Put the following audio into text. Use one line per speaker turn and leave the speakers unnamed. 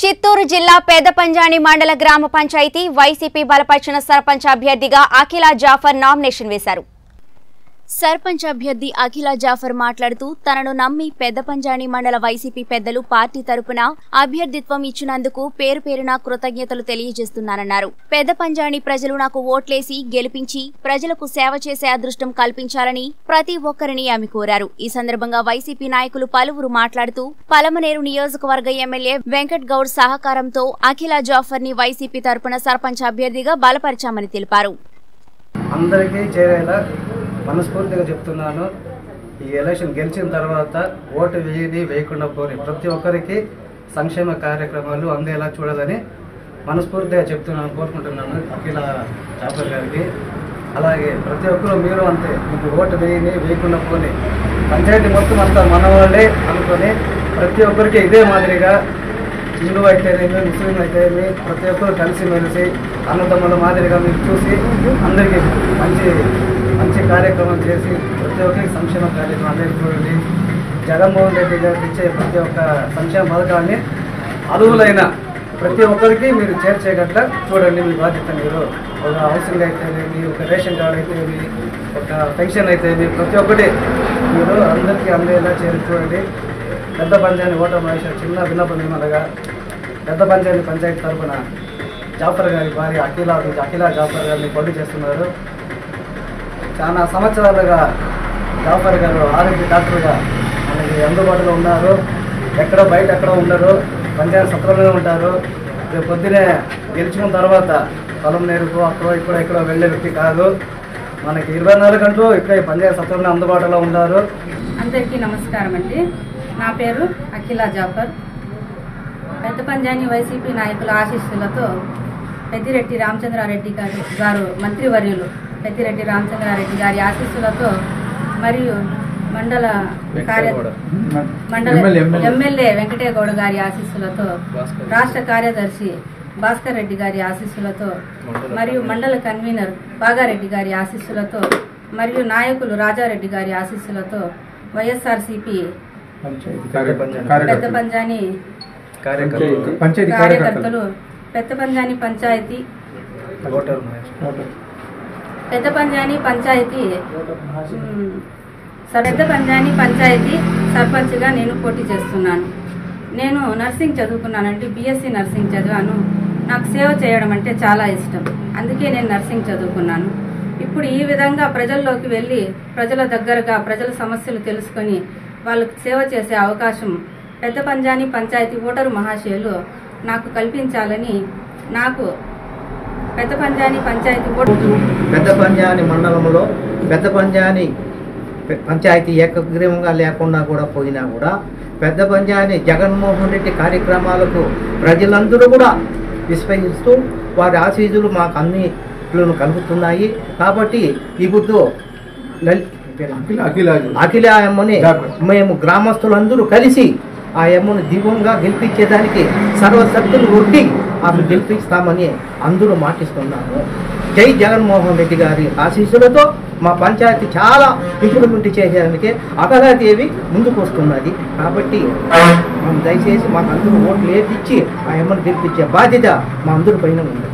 చిత్తూరు జిల్లా పెదపంజాని మండల గ్రామ పంచాయతీ వైసీపీ బలపరిచిన సర్పంచ్ అభ్యర్థిగా అఖిల జాఫర్ నామినేషన్ వేశారు సర్పంచ్ అభ్యర్థి అఖిల జాఫర్ మాట్లాడుతూ తనను నమ్మి పెద్దపంజాని మండల వైసీపీ పెద్దలు పార్టీ తరపున అభ్యర్థిత్వం ఇచ్చినందుకు పేరు పేరున కృతజ్ఞతలు తెలియజేస్తున్నానన్నారు పెద్దపంజాని ప్రజలు నాకు ఓట్లేసి గెలిపించి ప్రజలకు సేవ చేసే అదృష్టం కల్పించాలని ప్రతి ఒక్కరిని ఆమె కోరారు ఈ సందర్భంగా వైసీపీ నాయకులు పలువురు మాట్లాడుతూ పలమనేరు నియోజకవర్గ ఎమ్మెల్యే వెంకట్ గౌడ్ సహకారంతో అఖిల జాఫర్ ని వైసీపీ తరపున సర్పంచ్ అభ్యర్థిగా బలపరిచామని తెలిపారు
అందరికీ చేరేలా మనస్ఫూర్తిగా చెప్తున్నాను ఈ ఎలక్షన్ గెలిచిన తర్వాత ఓటు వేయని వేయకుండా పోని ప్రతి ఒక్కరికి సంక్షేమ కార్యక్రమాలు అందేలా చూడాలని మనస్ఫూర్తిగా చెప్తున్నాను కోరుకుంటున్నాను అఖిల చాపర్ గారికి అలాగే ప్రతి ఒక్కరు మీరు అంతే మీకు ఓటు వేయని వేయకుండా పోని పంచాయతీ మొత్తం అంతా మన వాళ్ళే అనుకొని ప్రతి ఒక్కరికి ఇదే మాదిరిగా హిందూ అయితేనేమి ముస్లిం అయితేనేమి ప్రతి ఒక్కరు కలిసి మెలిసి అన్నదమ్ముల మాదిరిగా మీరు చూసి అందరికీ మంచి మంచి కార్యక్రమం చేసి ప్రతి ఒక్కరికి సంక్షేమ కార్యక్రమం అందరికీ చూడండి జగన్మోహన్ రెడ్డి గారు ఇచ్చే ప్రతి ఒక్క సంక్షేమ పథకాన్ని అర్హులైన ప్రతి ఒక్కరికి మీరు చేర్చేగట్ల చూడండి మీ బాధ్యత మీరు ఒక హౌసింగ్ అయితేనేమి ఒక రేషన్ కార్డు అయితేనేమి ఒక పెన్షన్ అయితేనేమి ప్రతి ఒక్కటి మీరు అందరికీ అందేలా చేరి చూడండి పెద్ద పంచాయతీ ఓటర్ మహేష్ చిన్న విన్నపం ఏమనగా పెద్ద పంచాయతీ పంచాయతీ తరఫున జాఫర్ గారి భార్య అఖిల అఖిల జాఫర్ గారిని పోటీ చేస్తున్నారు చాలా సంవత్సరాలుగా జాఫర్ గారు ఆరోగ్య డాక్టర్గా మనకి అందుబాటులో ఉన్నారు ఎక్కడ బయట ఎక్కడ ఉండరు పంచాయతీ సత్రంలోనే ఉంటారు రేపు పొద్దునే గెలుచుకున్న తర్వాత పొలం నేరుకు అక్కడ ఇక్కడ ఇక్కడ వెళ్ళే వ్యక్తి కాదు మనకి ఇరవై నాలుగు గంటలు ఇక్కడే పంచాయతీ సత్రంలో అందుబాటులో ఉన్నారు
అందరికీ నమస్కారం అండి నా పేరు అఖిల జాఫర్ పెద్ద పంజాని వైసీపీ నాయకుల ఆశీస్సులతో పెద్దిరెడ్డి రామచంద్రారెడ్డి గారు గారు మంత్రివర్యులు పెద్దిరెడ్డి రామచంద్రారెడ్డి గారి ఆశీస్సులతో మరియు మండల కార్య మండల ఎమ్మెల్యే వెంకటేగౌడ గారి ఆశీస్సులతో రాష్ట్ర కార్యదర్శి భాస్కర్ రెడ్డి గారి ఆశీస్సులతో మరియు మండల కన్వీనర్ బాగారెడ్డి గారి ఆశీస్సులతో మరియు నాయకులు రాజారెడ్డి గారి ఆశీస్సులతో వైఎస్ఆర్సీపీ పెద్ద పంజాని
కార్యక్రమం
పంచాయతీ
కార్యకర్తలు పెద్ద పంజాని పంచాయతీ
ఓటర్ మహేష్
పెద్ద పంజాని పంచాయతీ ఉమ్, స- పెద్ద పంజాని పంచాయతీ సర్పంచ్గా నేను పోటీ చేస్తున్నాను నేను నర్సింగ్ చదువుకున్నానంటే బీఎస్సీ నర్సింగ్ చదివాను నాకు సేవ చేయడం అంటే చాలా ఇష్టం అందుకే నేను నర్సింగ్ చదువుకున్నాను ఇప్పుడు ఈ విధంగా ప్రజల్లోకి వెళ్ళి ప్రజల దగ్గరగా ప్రజల సమస్యలు తెలుసుకొని వాళ్ళకు సేవ చేసే అవకాశం పెద్ద పంజాని పంచాయతీ ఓటరు మహాశయులు నాకు కల్పించాలని నాకు పెద్ద పంజాని పంచాయతీ ఓటు
పెద్ద పంజాని మండలంలో పెద్ద పంజాని పె- పంచాయతీ ఏకగ్రీవంగా లేకుండా కూడా పోయినా కూడా పెద్ద పంజాని జగన్మోహన్ రెడ్డి కార్యక్రమాలకు ప్రజలందరూ కూడా విశ్వసిస్తూ వారి ఆశీజులు మాకు అన్ని కలుగుతున్నాయి కాబట్టి ఇప్పుడు లలి- అఖిల అమ్మని మేము గ్రామస్తులందరూ కలిసి ఆ అమ్మను దివ్యంగా గెలిపించేదానికి సర్వశక్తులు ఒడ్డి ఆమె గెలిపిస్తామని అందరూ మాటిస్తున్నాము జై జగన్మోహన్ రెడ్డి గారి ఆశీస్సులతో మా పంచాయతీ చాలా ఇంప్రూవ్మెంట్ చేసేదానికి అపరాదేవి ముందుకు వస్తున్నది కాబట్టి మనం దయచేసి మాకు అందరూ ఓట్లు వేపించి ఆ అమ్మను గెలిపించే బాధ్యత మా అందరి పైన ఉంది